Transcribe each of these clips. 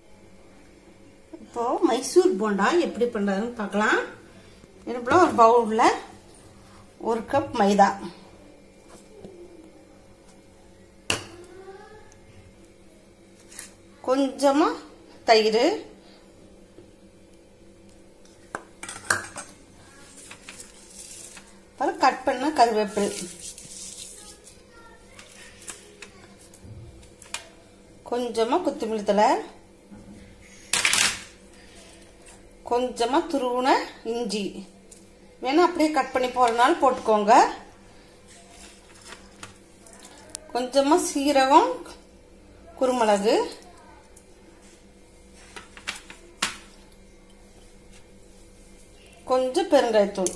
இப்போ மைசூர் போண்டா எப்படி பண்றதுன்னு பார்க்கலாம் இதுபோல ஒரு பவுல்ல ஒரு கப் மைதா கொஞ்சமா தயிர் அப்புறம் கட் பண்ண கருவேப்பிலை கொஞ்சமா கொத்தமல்லி தலை கொஞ்சமா துருவுன இஞ்சி வேணா அப்படியே கட் பண்ணி போறதுனால போட்டுக்கோங்க கொஞ்சமா சீரகம் குருமிளகு கொஞ்சம் பெருங்காயத்தூள்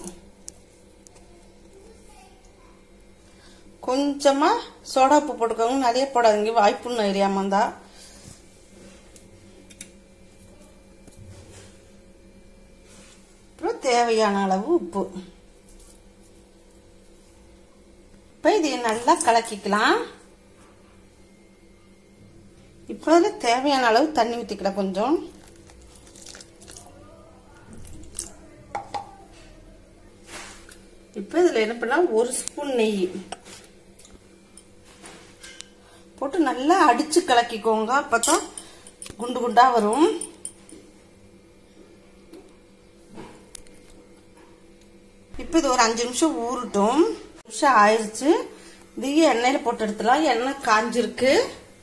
கொஞ்சமா சோடா உப்பு போட்டுக்கோங்க நிறைய போடாதீங்க வாய்ப்புன்னு எரியாம இருந்தா அப்புறம் தேவையான அளவு உப்பு இப்ப இதை நல்லா கலக்கிக்கலாம் இப்போ அதில் தேவையான அளவு தண்ணி ஊற்றிக்கலாம் கொஞ்சம் இப்போ இதில் என்ன பண்ணலாம் ஒரு ஸ்பூன் நெய் போட்டு நல்லா அடிச்சு கலக்கிக்கோங்க அப்பதான் குண்டு குண்டா வரும் இப்போ இது ஒரு அஞ்சு நிமிஷம் ஊறட்டும் நிமிஷம் ஆயிடுச்சு இதையும் எண்ணெயில போட்டு எடுத்துலாம் எண்ணெய் காஞ்சிருக்கு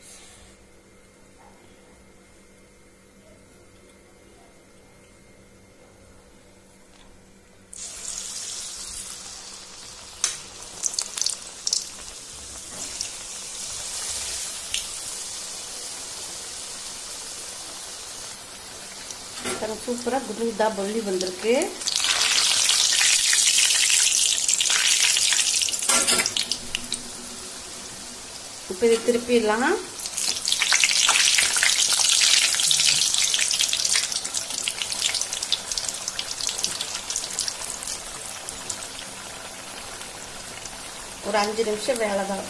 சூப்பராக குருதா பள்ளி வந்திருக்கு இப்போ இது திருப்பிடலாம் ஒரு அஞ்சு நிமிஷம் வேலை தான்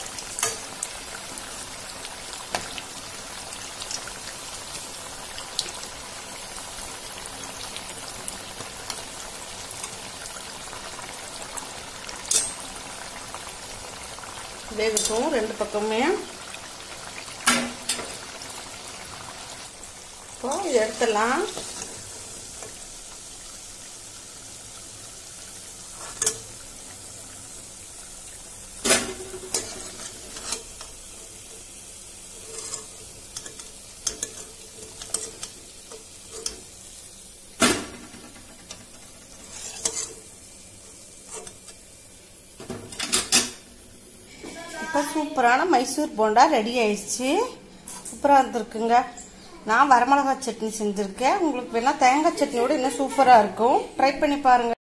வேகட்டும் ரெண்டு பக்கமே இப்போ இது எடுத்துடலாம் இப்போ சூப்பரான மைசூர் போண்டா ரெடி ஆயிடுச்சு சூப்பராக இருந்திருக்குங்க நான் வரமிளகா சட்னி செஞ்சுருக்கேன் உங்களுக்கு வேணால் தேங்காய் சட்னியோட இன்னும் சூப்பராக இருக்கும் ட்ரை பண்ணி பாருங்கள்